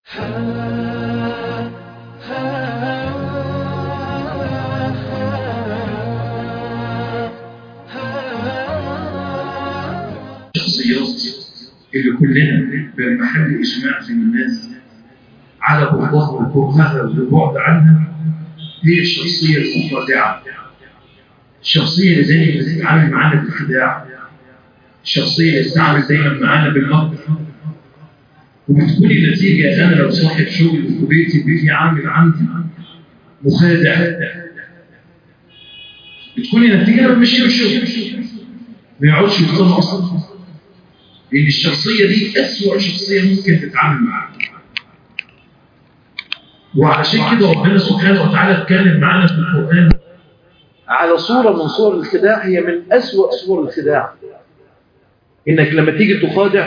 الشخصيات اللي كلنا بمحل إجماع في الناس على بغضها وكرهها والبعد عنها هي الشخصية المخادعة الشخصية اللي دايما بتتعامل معانا بالخداع الشخصية اللي بتتعامل دايما معانا بالمكر وبتكون النتيجة أنا لو صاحب شغل في بيتي بيجي عامل عندي مخادع بتكون النتيجة أنا بمشي الشغل ما يقعدش يطلع أصلا لأن الشخصية دي أسوأ شخصية ممكن تتعامل معاها وعشان كده ربنا سبحانه وتعالى اتكلم معانا في القرآن على صورة من صور الخداع هي من أسوأ صور الخداع إنك لما تيجي تخادع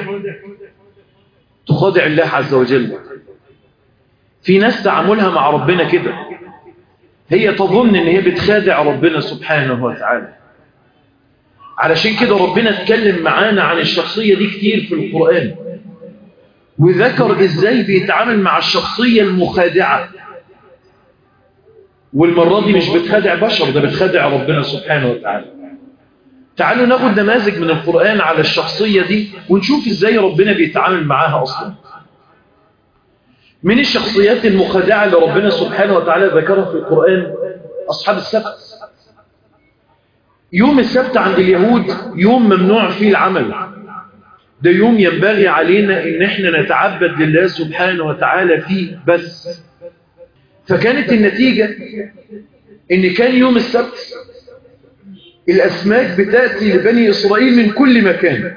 تخادع الله عز وجل في ناس تعاملها مع ربنا كده هي تظن إن هي بتخادع ربنا سبحانه وتعالى علشان كده ربنا اتكلم معانا عن الشخصية دي كتير في القرآن وذكر ازاي بيتعامل مع الشخصية المخادعة والمرة دي مش بتخادع بشر ده بتخادع ربنا سبحانه وتعالى تعالوا ناخد نماذج من القرآن على الشخصية دي ونشوف ازاي ربنا بيتعامل معاها اصلا من الشخصيات المخادعة اللي ربنا سبحانه وتعالى ذكرها في القرآن أصحاب السبت يوم السبت عند اليهود يوم ممنوع فيه العمل ده يوم ينبغي علينا ان احنا نتعبد لله سبحانه وتعالى فيه بس فكانت النتيجة ان كان يوم السبت الاسماك بتأتي لبني اسرائيل من كل مكان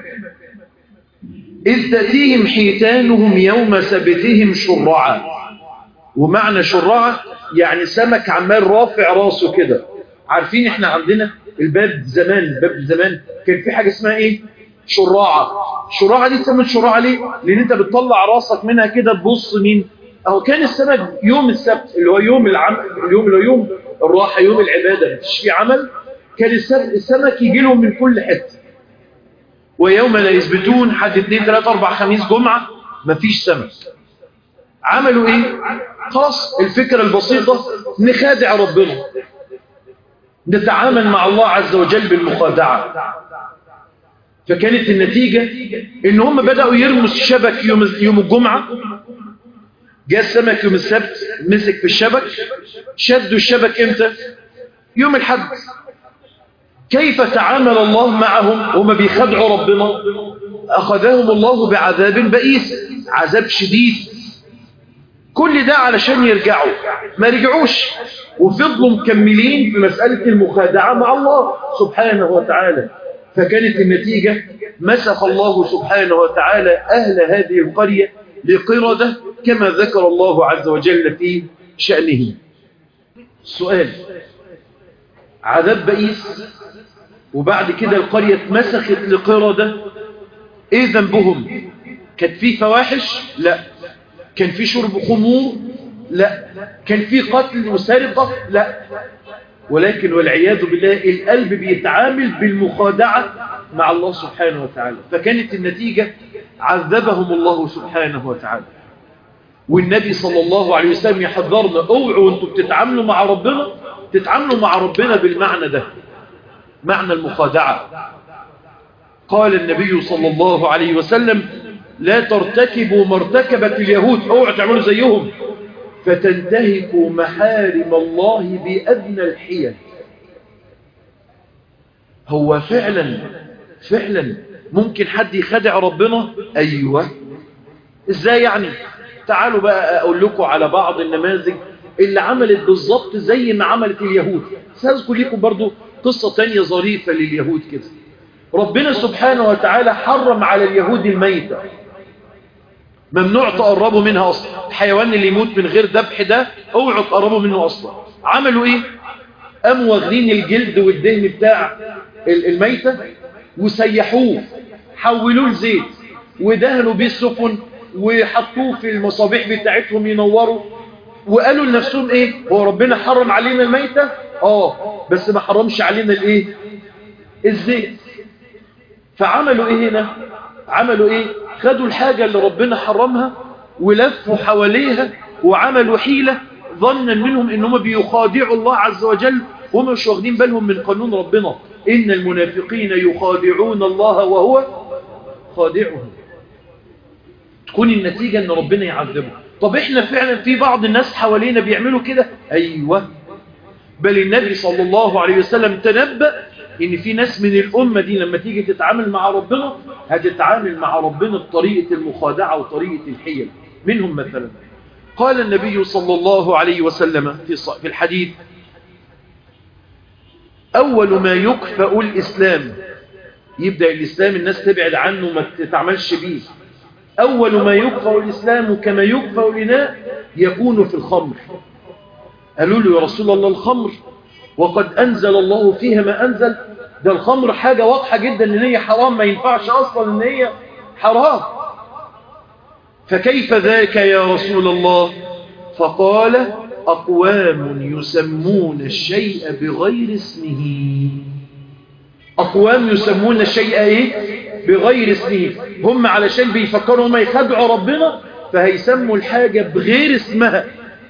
اذ تأتيهم حيتانهم يوم سبتهم شرعا ومعنى شرعا يعني سمك عمال رافع راسه كده عارفين احنا عندنا الباب زمان الباب زمان كان في حاجة اسمها ايه شراعة شراعة دي سمت شراعة ليه لان انت بتطلع راسك منها كده تبص مين اهو كان السمك يوم السبت اللي هو يوم العمل اليوم اللي هو يوم الراحة يوم العبادة مفيش فيه عمل كان السمك يجي لهم من كل حتة ويوم لا يثبتون حد اثنين ثلاثة اربع خميس جمعة مفيش سمك عملوا ايه خلاص الفكرة البسيطة نخادع ربنا نتعامل مع الله عز وجل بالمخادعة فكانت النتيجة ان هم بدأوا يرموا الشبك يوم, يوم الجمعة جاء السمك يوم السبت مسك في الشبك شدوا الشبك امتى يوم الحد كيف تعامل الله معهم هم بيخدعوا ربنا أخذهم الله بعذاب بئيس عذاب شديد كل ده علشان يرجعوا ما رجعوش وفضلوا مكملين في مسألة المخادعة مع الله سبحانه وتعالى فكانت النتيجة مسخ الله سبحانه وتعالى أهل هذه القرية لقردة كما ذكر الله عز وجل في شأنه السؤال عذاب بئيس وبعد كده القرية اتمسخت لقردة ايه ذنبهم كانت في فواحش لا كان في شرب خمور لا كان في قتل وسرقة لا ولكن والعياذ بالله القلب بيتعامل بالمخادعة مع الله سبحانه وتعالى فكانت النتيجة عذبهم الله سبحانه وتعالى والنبي صلى الله عليه وسلم يحذرنا اوعوا وانتم بتتعاملوا مع ربنا تتعاملوا مع ربنا بالمعنى ده معنى المخادعة قال النبي صلى الله عليه وسلم لا ترتكبوا مرتكبة اليهود اوعوا تعملوا زيهم فتنتهكوا محارم الله بأدنى الحيل هو فعلا فعلا ممكن حد يخدع ربنا أيوة ازاي يعني تعالوا بقى أقول لكم على بعض النماذج اللي عملت بالظبط زي ما عملت اليهود سأذكر لكم برضو قصة تانية ظريفة لليهود كده ربنا سبحانه وتعالى حرم على اليهود الميتة ممنوع تقربوا منها أصلا الحيوان اللي يموت من غير ذبح ده اوعوا تقربوا منه أصلا عملوا ايه قاموا واخدين الجلد والدهن بتاع الميتة وسيحوه حولوه لزيت ودهنوا بيه السفن وحطوه في المصابيح بتاعتهم ينوروا وقالوا لنفسهم ايه هو ربنا حرم علينا الميتة اه بس ما حرمش علينا الايه الزيت فعملوا ايه هنا عملوا ايه خدوا الحاجة اللي ربنا حرمها ولفوا حواليها وعملوا حيلة ظنا منهم انهم بيخادعوا الله عز وجل وهم مش واخدين بالهم من قانون ربنا إن المنافقين يخادعون الله وهو خادعهم تكون النتيجة ان ربنا يعذبه طب احنا فعلا في بعض الناس حوالينا بيعملوا كده ايوه بل النبي صلى الله عليه وسلم تنبأ ان في ناس من الامة دي لما تيجي تتعامل مع ربنا هتتعامل مع ربنا بطريقة المخادعة وطريقة الحيل منهم مثلا قال النبي صلى الله عليه وسلم في في الحديث أول ما يكفأ الإسلام يبدأ الإسلام الناس تبعد عنه ما تتعملش بيه أول ما يكفأ الإسلام كما يكفأ الإناء يكون في الخمر قالوا له يا رسول الله الخمر وقد أنزل الله فيها ما أنزل ده الخمر حاجة واضحة جدا إن هي حرام ما ينفعش أصلا إن هي حرام فكيف ذاك يا رسول الله فقال أقوام يسمون الشيء بغير اسمه أقوام يسمون الشيء إيه؟ بغير اسمه هم علشان بيفكروا هم يخدعوا ربنا فهيسموا الحاجة بغير اسمها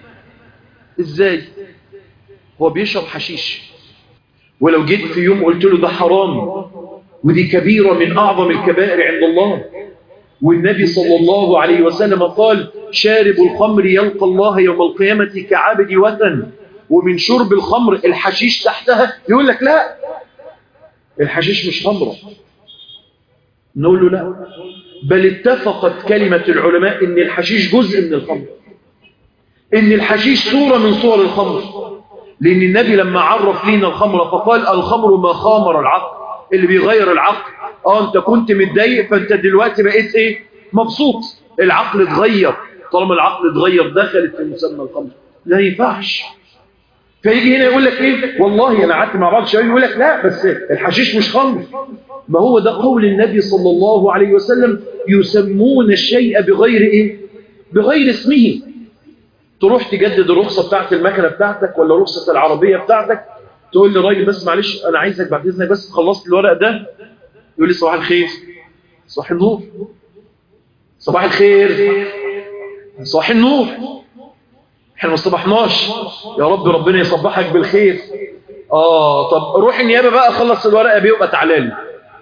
إزاي هو بيشرب حشيش ولو جيت في يوم قلت له ده حرام ودي كبيرة من أعظم الكبائر عند الله والنبي صلى الله عليه وسلم قال شارب الخمر يلقى الله يوم القيامة كعبد وثن ومن شرب الخمر الحشيش تحتها يقول لك لا الحشيش مش خمرة نقول له لا بل اتفقت كلمة العلماء ان الحشيش جزء من الخمر ان الحشيش صورة من صور الخمر لان النبي لما عرف لينا الخمر فقال الخمر ما خامر العقل اللي بيغير العقل اه انت كنت متضايق فانت دلوقتي بقيت ايه مبسوط العقل اتغير طالما العقل اتغير دخلت في مسمى الخمر لا ينفعش فيجي هنا يقول لك ايه والله انا قعدت مع بعض الشباب يقول لك لا بس الحشيش مش خمر ما هو ده قول النبي صلى الله عليه وسلم يسمون الشيء بغير ايه بغير اسمه تروح تجدد الرخصه بتاعت المكنه بتاعتك ولا رخصه العربيه بتاعتك تقول للراجل بس معلش انا عايزك بعد اذنك بس خلصت الورق ده يقول لي صباح الخير صباح النور صباح الخير صباح النور احنا ما صبحناش يا رب ربنا يصبحك بالخير اه طب روح النيابه بقى خلص الورقه بيه وبقى تعالى لي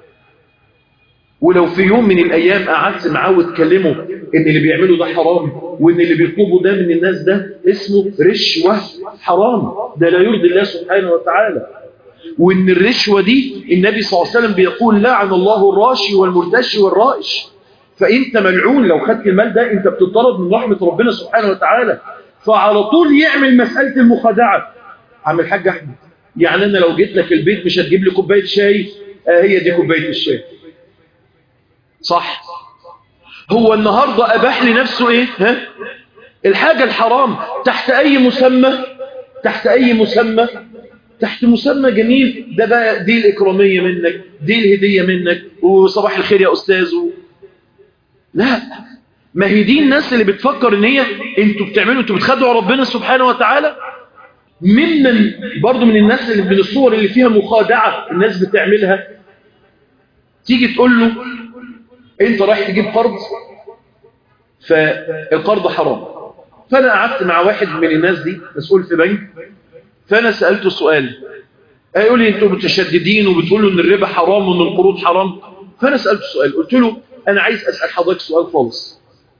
ولو في يوم من الايام قعدت معاه وتكلمه ان اللي بيعمله ده حرام وان اللي بيطلبه ده من الناس ده اسمه رشوه حرام ده لا يرضي الله سبحانه وتعالى وان الرشوه دي النبي صلى الله عليه وسلم بيقول لعن الله الراشي والمرتشي والرائش فانت ملعون لو خدت المال ده انت بتطرد من رحمه ربنا سبحانه وتعالى فعلى طول يعمل مساله المخادعه عم الحاج احمد يعني انا لو جيت لك البيت مش هتجيب لي كوبايه شاي آه هي دي كوبايه الشاي صح هو النهاردة أباح لنفسه إيه ها؟ الحاجة الحرام تحت أي مسمى تحت أي مسمى تحت مسمى جميل ده بقى دي الإكرامية منك دي الهدية منك وصباح الخير يا أستاذ و... لا ما هي دي الناس اللي بتفكر ان هي انتوا بتعملوا انتوا بتخدعوا ربنا سبحانه وتعالى ممن برضو من الناس اللي من الصور اللي فيها مخادعة الناس بتعملها تيجي تقول له انت رايح تجيب قرض فالقرض حرام فانا قعدت مع واحد من الناس دي مسؤول في بنك فانا سألته سؤال هيقول لي انتوا متشددين وبتقولوا ان الربا حرام وان القروض حرام فانا سألته سؤال قلت له انا عايز اسأل حضرتك سؤال خالص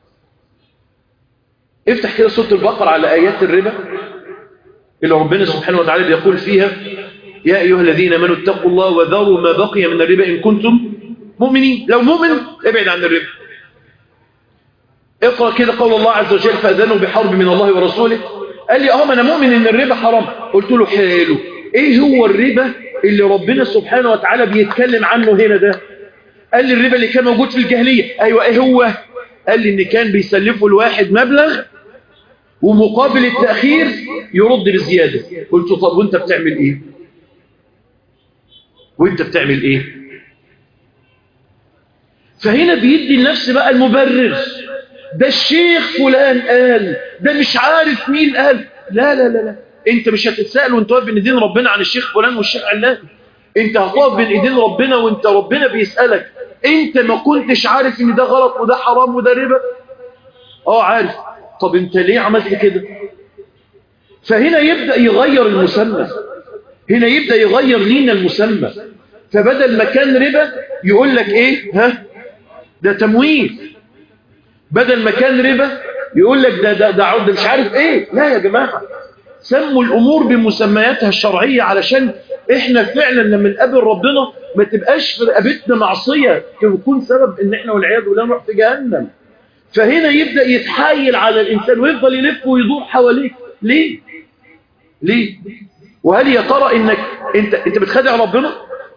افتح كده سورة البقرة على ايات الربا اللي ربنا سبحانه وتعالى بيقول فيها يا ايها الذين امنوا اتقوا الله وذروا ما بقي من الربا ان كنتم مؤمنين لو مؤمن ابعد عن الربا اقرأ كده قول الله عز وجل فأذنوا بحرب من الله ورسوله قال لي اه انا مؤمن ان الربا حرام قلت له حلو ايه هو الربا اللي ربنا سبحانه وتعالى بيتكلم عنه هنا ده قال لي الربا اللي كان موجود في الجاهلية ايوه ايه هو قال لي ان كان بيسلفوا الواحد مبلغ ومقابل التأخير يرد بزيادة قلت له طب وانت بتعمل ايه وانت بتعمل ايه فهنا بيدي النفس بقى المبرر ده الشيخ فلان قال ده مش عارف مين قال لا لا لا لا انت مش هتتسأل وانت واقف بين ايدين ربنا عن الشيخ فلان والشيخ علان انت هتقف بين ايدين ربنا وانت ربنا بيسألك انت ما كنتش عارف ان ده غلط وده حرام وده ربا اه عارف طب انت ليه عملت كده فهنا يبدأ يغير المسمى هنا يبدأ يغير لينا المسمى فبدل ما كان ربا يقول لك ايه ها ده تمويل بدل ما كان ربا يقول لك ده ده ده عرض مش عارف ايه لا يا جماعة سموا الامور بمسمياتها الشرعية علشان احنا فعلا لما نقابل ربنا ما تبقاش في رقبتنا معصية تكون سبب ان احنا والعياذ بالله نروح في جهنم فهنا يبدأ يتحايل على الانسان ويفضل يلف ويدور حواليك ليه ليه وهل يا ترى انك انت انت بتخدع ربنا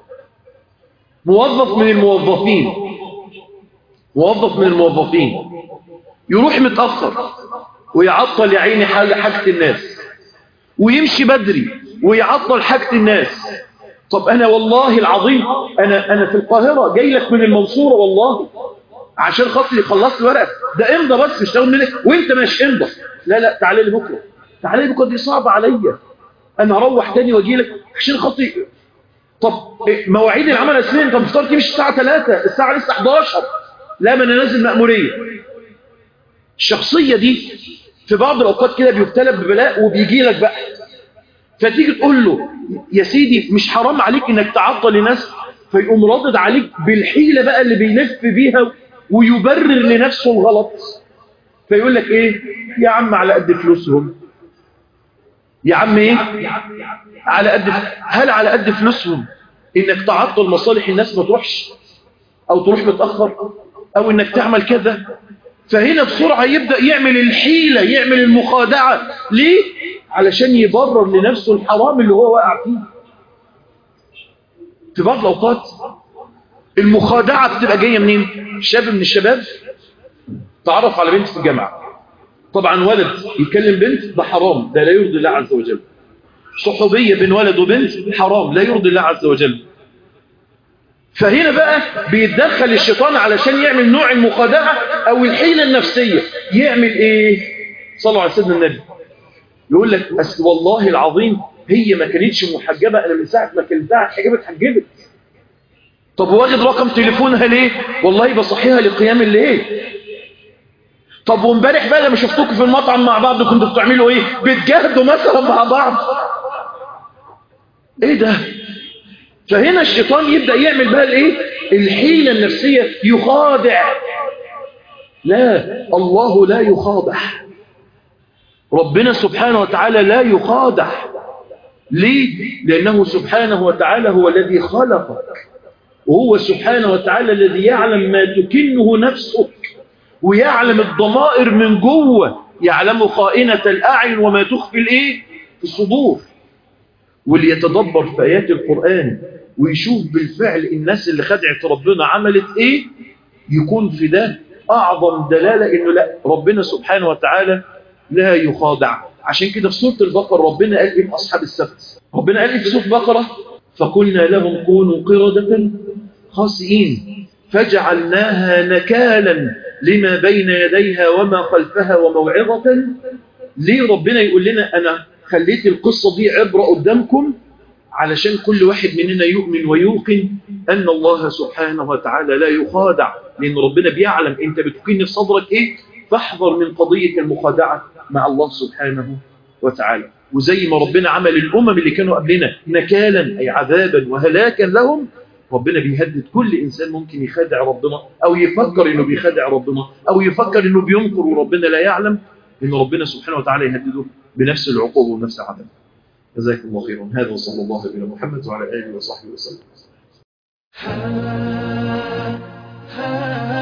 موظف من الموظفين موظف من الموظفين يروح متأخر ويعطل يا عيني حال حاجة الناس ويمشي بدري ويعطل حاجة الناس طب أنا والله العظيم أنا, أنا في القاهرة جاي لك من المنصورة والله عشان خاطري خلصت الورقة ده امضى بس مش تاخد منك وانت مش امضى لا لا تعالى لي بكرة تعالى لي بكرة دي صعبة عليا أنا هروح تاني واجي لك عشان خاطري طب مواعيد العمل الأساسية انت مفترض تمشي الساعة 3 الساعة لسه 11 لا ما انا نازل مأمورية الشخصية دي في بعض الأوقات كده بيبتلى ببلاء وبيجي لك بقى فتيجي تقول له يا سيدي مش حرام عليك انك تعطل الناس فيقوم رادد عليك بالحيلة بقى اللي بيلف بيها ويبرر لنفسه الغلط فيقول لك ايه يا عم على قد فلوسهم يا عم ايه على قد هل على قد فلوسهم انك تعطل مصالح الناس ما تروحش او تروح متأخر او انك تعمل كذا فهنا بسرعة يبدأ يعمل الحيلة يعمل المخادعة ليه علشان يبرر لنفسه الحرام اللي هو واقع فيه في بعض الأوقات المخادعة بتبقى جاية منين شاب من الشباب تعرف على بنت في الجامعة طبعا ولد يكلم بنت ده حرام ده لا يرضي الله عز وجل صحوبية بين ولد وبنت حرام لا يرضي الله عز وجل فهنا بقى بيتدخل الشيطان علشان يعمل نوع المخادعة او الحيلة النفسية يعمل ايه صلوا على سيدنا النبي يقول لك أصل والله العظيم هي ما كانتش محجبة انا من ساعة ما كلمتها اتحجبت اتحجبت طب واخد رقم تليفونها ليه والله بصحيها لقيام الليل طب وامبارح بقى لما شفتوكوا في المطعم مع بعض كنتوا بتعملوا ايه بتجاهدوا مثلا مع بعض ايه ده فهنا الشيطان يبدأ يعمل بقى الايه الحيلة النفسية يخادع لا الله لا يخادع ربنا سبحانه وتعالى لا يخادع ليه لأنه سبحانه وتعالى هو الذي خلقك وهو سبحانه وتعالى الذي يعلم ما تكنه نفسك ويعلم الضمائر من جوه يعلم خائنة الأعين وما تخفي الايه في الصدور واللي يتدبر في آيات القرآن ويشوف بالفعل الناس اللي خدعت ربنا عملت ايه يكون في ده اعظم دلالة انه لا ربنا سبحانه وتعالى لا يخادع عشان كده في سورة البقرة ربنا قال ايه اصحاب السبت ربنا قال ايه في سورة البقرة فقلنا لهم كونوا قردة خاسئين فجعلناها نكالا لما بين يديها وما خلفها وموعظة ليه ربنا يقول لنا انا خليت القصة دي عبرة قدامكم علشان كل واحد مننا يؤمن ويوقن أن الله سبحانه وتعالى لا يخادع لأن ربنا بيعلم أنت بتكن في صدرك إيه فاحذر من قضية المخادعة مع الله سبحانه وتعالى وزي ما ربنا عمل الأمم اللي كانوا قبلنا نكالا أي عذابا وهلاكا لهم ربنا بيهدد كل إنسان ممكن يخادع ربنا أو يفكر إنه بيخادع ربنا أو يفكر إنه بينكر وربنا لا يعلم إن ربنا سبحانه وتعالى يهدده بنفس العقوبة ونفس العذاب جزاكم الله خيرا هذا وصلى الله على محمد وعلى آله وصحبه وسلم